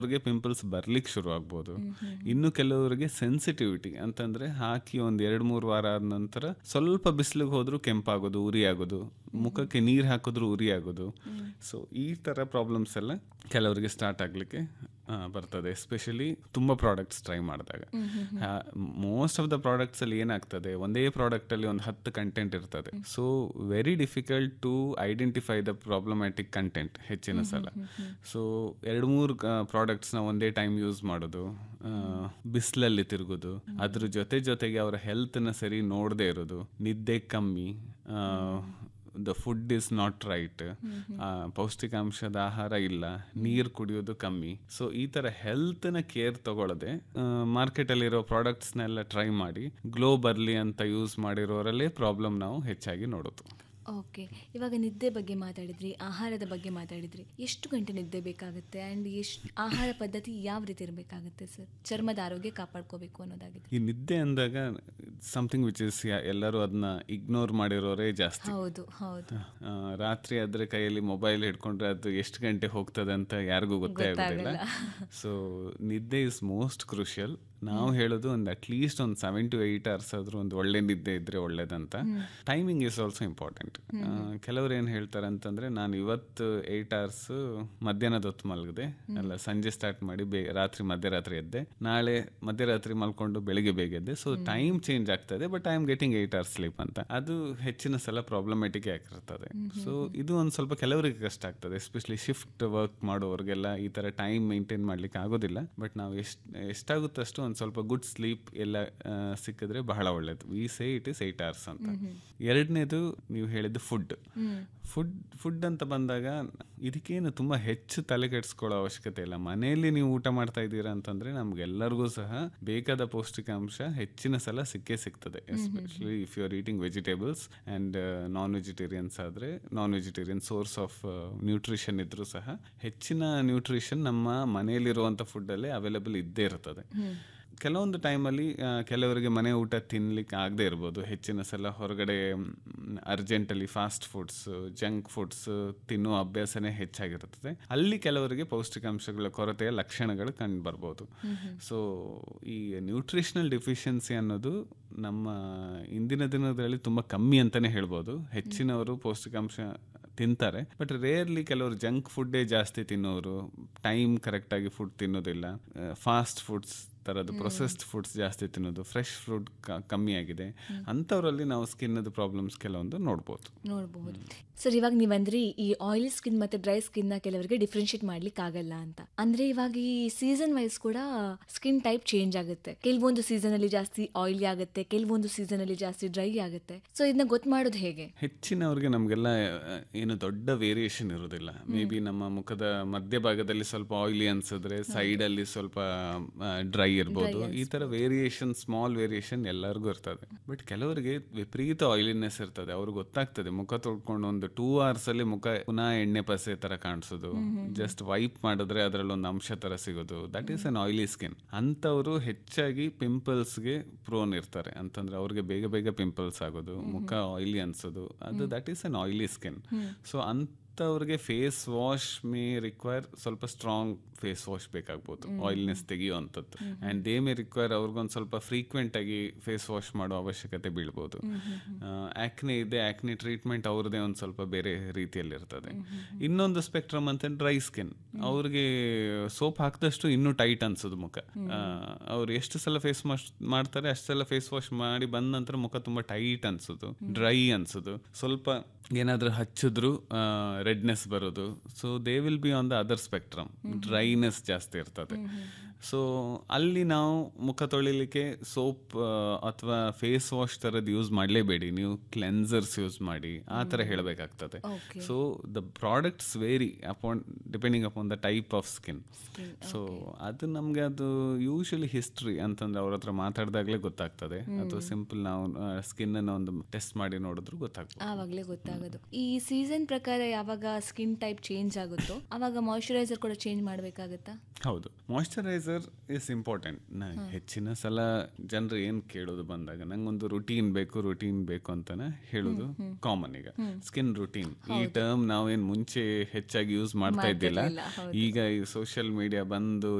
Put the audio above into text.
ಅವ್ರಿಗೆ ಪಿಂಪಲ್ಸ್ ಬರ್ಲಿಕ್ಕೆ ಶುರು ಆಗ್ಬೋದು ಇನ್ನು ಕೆಲವರಿಗೆ ಸೆನ್ಸಿಟಿವಿಟಿ ಅಂತಂದ್ರೆ ಹಾಕಿ ಒಂದ್ ಎರಡ್ ಮೂರು ವಾರ ಆದ ನಂತರ ಸ್ವಲ್ಪ ಬಿಸಿಲಿಗೆ ಹೋದ್ರು ಕೆಂಪಾಗೋದು ಉರಿ ಆಗೋದು ಮುಖಕ್ಕೆ ನೀರು ಹಾಕಿದ್ರು ಉರಿ ಆಗೋದು ಸೊ ಈ ತರ ಪ್ರಾಬ್ಲಮ್ಸ್ ಎಲ್ಲ ಕೆಲವರಿಗೆ ಸ್ಟಾರ್ಟ್ ಆಗ್ಲಿಕ್ಕೆ ಆ, ಬರ್ತದೆ ಎಸ್ಪೆಷಲಿ ತುಂಬ ಪ್ರಾಡಕ್ಟ್ಸ್ ಟ್ರೈ ಮಾಡಿದಾಗ ಮೋಸ್ಟ್ ಆಫ್ ದ ಪ್ರಾಡಕ್ಟ್ಸ್ ಅಲ್ಲಿ ಏನಾಗ್ತದೆ ಒಂದೇ ಪ್ರಾಡಕ್ಟ್ ಅಲ್ಲಿ ಒಂದು ಹತ್ತು ಕಂಟೆಂಟ್ ಇರ್ತದೆ so very difficult to identify the problematic content ಹೆಚ್ಚಿನ ಸಲ ಸೊ ಎರಡು ಮೂರು ಪ್ರಾಡಕ್ಟ್ಸ್ನ ಒಂದೇ ಟೈಮ್ ಯೂಸ್ ಮಾಡೋದು ಬಿಸಿಲಲ್ಲಿ ತಿರುಗೋದು ಅದ್ರ ಜೊತೆ ಜೊತೆಗೆ ಅವರ ಹೆಲ್ತ್ನ ಸರಿ ನೋಡದೇ ಇರೋದು ನಿದ್ದೆ ಕಮ್ಮಿ the food is not right ಪೌಷ್ಟಿಕಾಂಶದ ಆಹಾರ ಇಲ್ಲ ನೀರು ಕುಡಿಯೋದು ಕಮ್ಮಿ ಸೊ ಈ ತರ ಹೆಲ್ತ್ನ ಕೇರ್ ತಗೊಳ್ಳದೆ ಮಾರ್ಕೆಟಲ್ಲಿರೋ ಪ್ರಾಡಕ್ಟ್ಸ್ನೆಲ್ಲ ಟ್ರೈ ಮಾಡಿ ಗ್ಲೋ ಬರಲಿ ಅಂತ ಯೂಸ್ ಮಾಡಿರೋರಲ್ಲೇ ಪ್ರಾಬ್ಲಮ್ ನಾವು ಹೆಚ್ಚಾಗಿ ನೋಡೋದು ಓಕೆ ಇವಾಗ ನಿದ್ದೆ ಬಗ್ಗೆ ಮಾತಾಡಿದ್ರಿ ಆಹಾರದ ಬಗ್ಗೆ ಮಾತಾಡಿದ್ರಿ ಎಷ್ಟು ಗಂಟೆ ನಿದ್ದೆ ಬೇಕಾಗುತ್ತೆ ಆ್ಯಂಡ್ ಎಷ್ಟು ಆಹಾರ ಪದ್ಧತಿ ಯಾವ ರೀತಿ ಇರಬೇಕಾಗುತ್ತೆ ಸರ್ ಚರ್ಮದ ಆರೋಗ್ಯ ಕಾಪಾಡ್ಕೋಬೇಕು ಅನ್ನೋದಾಗಿದೆ ಈ ನಿದ್ದೆ ಅಂದಾಗ ಸಮಥಿಂಗ್ ವಿಚ್ ಇಸ್ ಎಲ್ಲರೂ ಅದನ್ನ ಇಗ್ನೋರ್ ಮಾಡಿರೋರೇ ಜಾಸ್ತಿ ಹೌದು ಹೌದು ಆ, ರಾತ್ರಿ ಆದ್ರೆ ಕೈಯಲ್ಲಿ ಮೊಬೈಲ್ ಹಿಡ್ಕೊಂಡ್ರೆ ಅದು ಎಷ್ಟು ಗಂಟೆ ಹೋಗ್ತದೆ ಅಂತ ಯಾರಿಗೂ ಗೊತ್ತೇ ಆಗೋದಿಲ್ಲ ಸೊ ನಿದ್ದೆ ಇಸ್ ಮೋಸ್ಟ್ ಕ್ರೂಷಿಯಲ್ ನಾವು ಹೇಳೋದು ಒಂದು ಅಟ್ಲೀಸ್ಟ್ ಒಂದು ಸೆವೆನ್ ಟು ಏಯ್ಟ್ ಅವರ್ಸ್ ಆದ್ರೂ ಒಂದು ಒಳ್ಳೆ ನಿದ್ದೆ ಇದ್ರೆ ಒಳ್ಳೇದಂತ ಟೈಮಿಂಗ್ ಇಸ್ ಆಲ್ಸೋ ಇಂಪಾರ್ಟೆಂಟ್ ಕೆಲವ್ರು ಏನು ಹೇಳ್ತಾರೆ ಅಂತಂದ್ರೆ ನಾನು ಇವತ್ತು ಏಯ್ಟ್ ಅವರ್ಸ್ ಮಧ್ಯಾಹ್ನದ ಹೊತ್ತು ಮಲಗಿದೆ ಅಲ್ಲ ಸಂಜೆ ಸ್ಟಾರ್ಟ್ ಮಾಡಿ ಬೇ ರಾತ್ರಿ ಮಧ್ಯರಾತ್ರಿ ಎದ್ದೆ ನಾಳೆ ಮಧ್ಯರಾತ್ರಿ ಮಲ್ಕೊಂಡು ಬೆಳಿಗ್ಗೆ ಬೇಗ ಎದ್ದೆ ಸೊ ಟೈಮ್ ಚೇಂಜ್ ಆಗ್ತದೆ but I am getting eight hours sleep ಅಂತ ಅದು ಹೆಚ್ಚಿನ ಸಲ ಪ್ರಾಬ್ಲಮೆಟಿಕ್ ಆಗಿರ್ತದೆ ಸೊ ಇದು ಒಂದು ಸ್ವಲ್ಪ ಕೆಲವರಿಗೆ ಕಷ್ಟ ಆಗ್ತದೆ ಎಸ್ಪೆಷಲಿ ಶಿಫ್ಟ್ ವರ್ಕ್ ಮಾಡೋರಿಗೆಲ್ಲ ಈ ತರ ಟೈಮ್ ಮೇಂಟೈನ್ ಮಾಡ್ಲಿಕ್ಕೆ ಆಗೋದಿಲ್ಲ ಬಟ್ ನಾವು ಎಷ್ಟು ಎಷ್ಟಾಗುತ್ತಷ್ಟು ಒಂದು ಸ್ವಲ್ಪ ಗುಡ್ ಸ್ಲೀಪ್ ಎಲ್ಲ ಆ, ಸಿಕ್ಕಿದ್ರೆ ಬಹಳ ಒಳ್ಳೇದು we say it is eight hours ಅಂತ ಎರಡನೇದು ನೀವು ಹೇಳಿದ್ದು ಫುಡ್ ಫುಡ್ ಫುಡ್ ಅಂತ ಬಂದಾಗ ಇದಕ್ಕೇನು ತುಂಬ ಹೆಚ್ಚು ತಲೆ ಕೆಡಿಸ್ಕೊಳ್ಳೋ ಅವಶ್ಯಕತೆ ಇಲ್ಲ ಮನೆಯಲ್ಲಿ ನೀವು ಊಟ ಮಾಡ್ತಾ ಇದ್ದೀರಾ ಅಂತಂದ್ರೆ ನಮ್ಗೆಲ್ಲರಿಗೂ ಸಹ ಬೇಕಾದ ಪೌಷ್ಟಿಕಾಂಶ ಹೆಚ್ಚಿನ ಸಲ ಸಿಕ್ಕೇ ಸಿಗ್ತದೆ especially if you are eating vegetables and non vegetarians ಆದರೆ non vegetarian source of nutrition ಇದ್ರೂ ಸಹ ಹೆಚ್ಚಿನ ನ್ಯೂಟ್ರಿಷನ್ ನಮ್ಮ ಮನೆಯಲ್ಲಿರುವಂಥ ಫುಡ್ಡಲ್ಲೇ ಅವೈಲೇಬಲ್ ಇದ್ದೇ ಇರ್ತದೆ ಕೆಲವೊಂದು ಟೈಮಲ್ಲಿ ಕೆಲವರಿಗೆ ಮನೆ ಊಟ ತಿನ್ಲಿಕ್ಕೆ ಆಗದೆ ಇರ್ಬೋದು ಹೆಚ್ಚಿನ ಸಲ ಹೊರಗಡೆ ಅರ್ಜೆಂಟಲ್ಲಿ ಫಾಸ್ಟ್ ಫುಡ್ಸ್ ಜಂಕ್ ಫುಡ್ಸ್ ತಿನ್ನುವ ಅಭ್ಯಾಸನೇ ಹೆಚ್ಚಾಗಿರುತ್ತದೆ ಅಲ್ಲಿ ಕೆಲವರಿಗೆ ಪೌಷ್ಟಿಕಾಂಶಗಳ ಕೊರತೆಯ ಲಕ್ಷಣಗಳು ಕಂಡು ಬರ್ಬೋದು ಸೊ ಈ ನ್ಯೂಟ್ರಿಷನಲ್ ಡಿಫಿಷಿಯನ್ಸಿ ಅನ್ನೋದು ನಮ್ಮ ಇಂದಿನ ದಿನದಲ್ಲಿ ತುಂಬ ಕಮ್ಮಿ ಅಂತಲೇ ಹೇಳ್ಬೋದು ಹೆಚ್ಚಿನವರು ಪೌಷ್ಟಿಕಾಂಶ ತಿಂತಾರೆ ಬಟ್ ರೇರ್ಲಿ ಕೆಲವರು ಜಂಕ್ ಫುಡ್ಡೇ ಜಾಸ್ತಿ ತಿನ್ನೋರು ಟೈಮ್ ಕರೆಕ್ಟಾಗಿ ಫುಡ್ ತಿನ್ನೋದಿಲ್ಲ ಫಾಸ್ಟ್ ಫುಡ್ಸ್ ಥರದ್ದು ಪ್ರೊಸೆಸ್ಡ್ ಫುಡ್ಸ್ ಜಾಸ್ತಿ ತಿನ್ನೋದು ಫ್ರೆಶ್ ಫುಡ್ ಕಮ್ಮಿ ಆಗಿದೆ ಅಂಥವರಲ್ಲಿ ನಾವು ಸ್ಕಿನ್ನದು ಪ್ರಾಬ್ಲಮ್ಸ್ ಕೆಲವೊಂದು ನೋಡ್ಬೋದು ನೋಡಬಹುದು ಸರ್ ಇವಾಗ ನೀವಂದ್ರಿ ಈ ಆಯಿಲ್ ಸ್ಕಿನ್ ಮತ್ತೆ ಡ್ರೈ ಸ್ಕಿನ್ ನ ಕೆಲವರಿಗೆ ಡಿಫ್ರೆನ್ಶಿಯೇಟ್ ಮಾಡ್ಲಿಕ್ಕೆ ಆಗಲ್ಲ ಅಂತ ಅಂದ್ರೆ ಇವಾಗ ಈ ಸೀಸನ್ ವೈಸ್ ಕೂಡ ಸ್ಕಿನ್ ಟೈಪ್ ಚೇಂಜ್ ಆಗುತ್ತೆ ಕೆಲವೊಂದು ಸೀಸನ್ ಅಲ್ಲಿ ಜಾಸ್ತಿ ಆಯಿಲಿ ಆಗುತ್ತೆ ಕೆಲವೊಂದು ಸೀಸನ್ ಅಲ್ಲಿ ಜಾಸ್ತಿ ಡ್ರೈ ಆಗುತ್ತೆ ಸೊ ಇದನ್ನ ಗೊತ್ತು ಮಾಡೋದು ಹೇಗೆ ಹೆಚ್ಚಿನವ್ರಿಗೆ ನಮಗೆಲ್ಲ ಏನು ದೊಡ್ಡ ವೇರಿಯೇಷನ್ ಇರೋದಿಲ್ಲ ಮೇ ಬಿ ನಮ್ಮ ಮುಖದ ಮಧ್ಯಭಾಗದಲ್ಲಿ ಸ್ವಲ್ಪ ಆಯಿಲಿ ಅನ್ಸಿದ್ರೆ ಸೈಡ್ ಅಲ್ಲಿ ಸ್ವಲ್ಪ ಡ್ರೈ ಇರ್ಬೋದು ಈ ತರ ವೇರಿಯೇಷನ್ ಸ್ಮಾಲ್ ವೇರಿಯೇಷನ್ ಎಲ್ಲರಿಗೂ ಇರ್ತದೆ ಬಟ್ ಕೆಲವರಿಗೆ ವಿಪರೀತ ಆಯಿಲಿನೆಸ್ ಇರ್ತದೆ ಅವ್ರಿಗೆ ಗೊತ್ತಾಗ್ತದೆ ಮುಖ ತೊಳ್ಕೊಂಡು ಒಂದು ಟೂ ಅವರ್ಸ್ ಅಲ್ಲಿ ಮುಖ ಪುನಃ ಎಣ್ಣೆ ಪಸೆ ತರ ಕಾಣಿಸೋದು ಜಸ್ಟ್ ವೈಪ್ ಮಾಡಿದ್ರೆ ಅದರಲ್ಲಿ ಒಂದು ಅಂಶ ತರ ಸಿಗೋದು that is an oily skin ಅಂತವರು ಹೆಚ್ಚಾಗಿ ಪಿಂಪಲ್ಸ್ಗೆ ಪ್ರೋನ್ ಇರ್ತಾರೆ ಅಂತಂದ್ರೆ ಅವ್ರಿಗೆ ಬೇಗ ಬೇಗ ಪಿಂಪಲ್ಸ್ ಆಗೋದು ಮುಖ ಆಯಿಲಿ ಅನ್ಸೋದು ಅದು that is an oily skin so ಅಂಥವ್ರಿಗೆ ಫೇಸ್ ವಾಶ್ ಮೇ ರಿಕ್ವೈರ್ ಸ್ವಲ್ಪ ಸ್ಟ್ರಾಂಗ್ ಫೇಸ್ ವಾಶ್ ಬೇಕಾಗ್ಬೋದು ಆಯಿಲ್ನೆಸ್ ತೆಗೆಯುವಂಥದ್ದು ಆ್ಯಂಡ್ ದೇ ಮೇ ರಿಕ್ವೈರ್ ಅವ್ರಿಗೊಂದು ಸ್ವಲ್ಪ ಫ್ರೀಕ್ವೆಂಟ್ ಆಗಿ ಫೇಸ್ ವಾಶ್ ಮಾಡೋ ಅವಶ್ಯಕತೆ ಬೀಳ್ಬೋದು ಆಕ್ನೆ ಇದೆ ಆಕ್ನೆ ಟ್ರೀಟ್ಮೆಂಟ್ ಅವ್ರದೇ ಒಂದು ಸ್ವಲ್ಪ ಬೇರೆ ರೀತಿಯಲ್ಲಿ ಇರ್ತದೆ ಇನ್ನೊಂದು ಸ್ಪೆಕ್ಟ್ರಮ್ ಅಂತ ಡ್ರೈ ಸ್ಕಿನ್ ಅವ್ರಿಗೆ ಸೋಪ್ ಹಾಕಿದಷ್ಟು ಇನ್ನೂ ಟೈಟ್ ಅನ್ಸೋದು ಮುಖ ಅವ್ರು ಎಷ್ಟು ಸಲ ಫೇಸ್ ವಾಶ್ ಮಾಡ್ತಾರೆ ಅಷ್ಟು ಸಲ ಫೇಸ್ ವಾಶ್ ಮಾಡಿ ಬಂದ ನಂತರ ಮುಖ ತುಂಬಾ ಟೈಟ್ ಅನ್ಸೋದು ಡ್ರೈ ಅನ್ಸೋದು ಸ್ವಲ್ಪ ಏನಾದ್ರೂ ಹಚ್ಚಿದ್ರು ರೆಡ್ನೆಸ್ ಬರೋದು so they will be on the other spectrum dryness ಜಾಸ್ತಿ ಇರ್ತದೆ ಸೊ ಅಲ್ಲಿ ನಾವು ಮುಖ ತೊಳಿಲಿಕ್ಕೆ ಸೋಪ್ ಅಥವಾ ಫೇಸ್ ವಾಶ್ ಥರದ್ದು ಯೂಸ್ ಮಾಡಲೇಬೇಡಿ ನೀವು ಕ್ಲೆನ್ಸರ್ಸ್ ಯೂಸ್ ಮಾಡಿ ಆ ಥರ ಹೇಳಬೇಕಾಗ್ತದೆ Okay. So the products vary upon depending upon the type of skin so ಅದು ನಮಗೆ ಅದು ಯೂಶಲಿ ಹಿಸ್ಟ್ರಿ ಅಂತಂದ್ರೆ ಅವ್ರ ಹತ್ರ ಮಾತಾಡಿದಾಗಲೇ ಗೊತ್ತಾಗ್ತದೆ ಅಥವಾ ಸಿಂಪಲ್ ನಾವು ಸ್ಕಿನ್ ಅನ್ನು ಒಂದು ಟೆಸ್ಟ್ ಮಾಡಿ ನೋಡಿದ್ರು ಗೊತ್ತಾಗ್ತದೆ ಆವಾಗಲೇ ಗೊತ್ತಾಗೋದು ಈ ಸೀಸನ್ ಪ್ರಕಾರ ಯಾವಾಗ ಸ್ಕಿನ್ ಟೈಪ್ ಚೇಂಜ್ ಆಗುತ್ತೋ ಆವಾಗ ಮಾಯಿಶ್ಚರೈಸರ್ ಕೂಡ ಚೇಂಜ್ ಮಾಡಬೇಕಾಗತ್ತಾ ಹೌದು ಮಾಯಿಶ್ಚರೈಸರ್ ಮಾಯಿಶ್ಚರೈಸರ್ ಇಸ್ ಇಂಪಾರ್ಟೆಂಟ್ ನಾ ಹೆಚ್ಚಿನ ಸಲ ಜನರು ಏನ್ ಕೇಳೋದು ಬಂದಾಗ ನಂಗೊಂದು ರುಟೀನ್ ಬೇಕು ರುಟೀನ್ ಬೇಕು ಅಂತಾನೆ ಹೇಳೋದು ಕಾಮನ್ ಈಗ ಸ್ಕಿನ್ ರುಟೀನ್ ಈ ಟರ್ಮ್ ನಾವೇನ್ ಮುಂಚೆ ಹೆಚ್ಚಾಗಿ ಯೂಸ್ ಮಾಡ್ತಾ ಇದ್ದಿಲ್ಲ ಇಲ್ಲ, ಈಗ ಈ ಸೋಷಿಯಲ್ ಮೀಡಿಯಾ ಬಂದು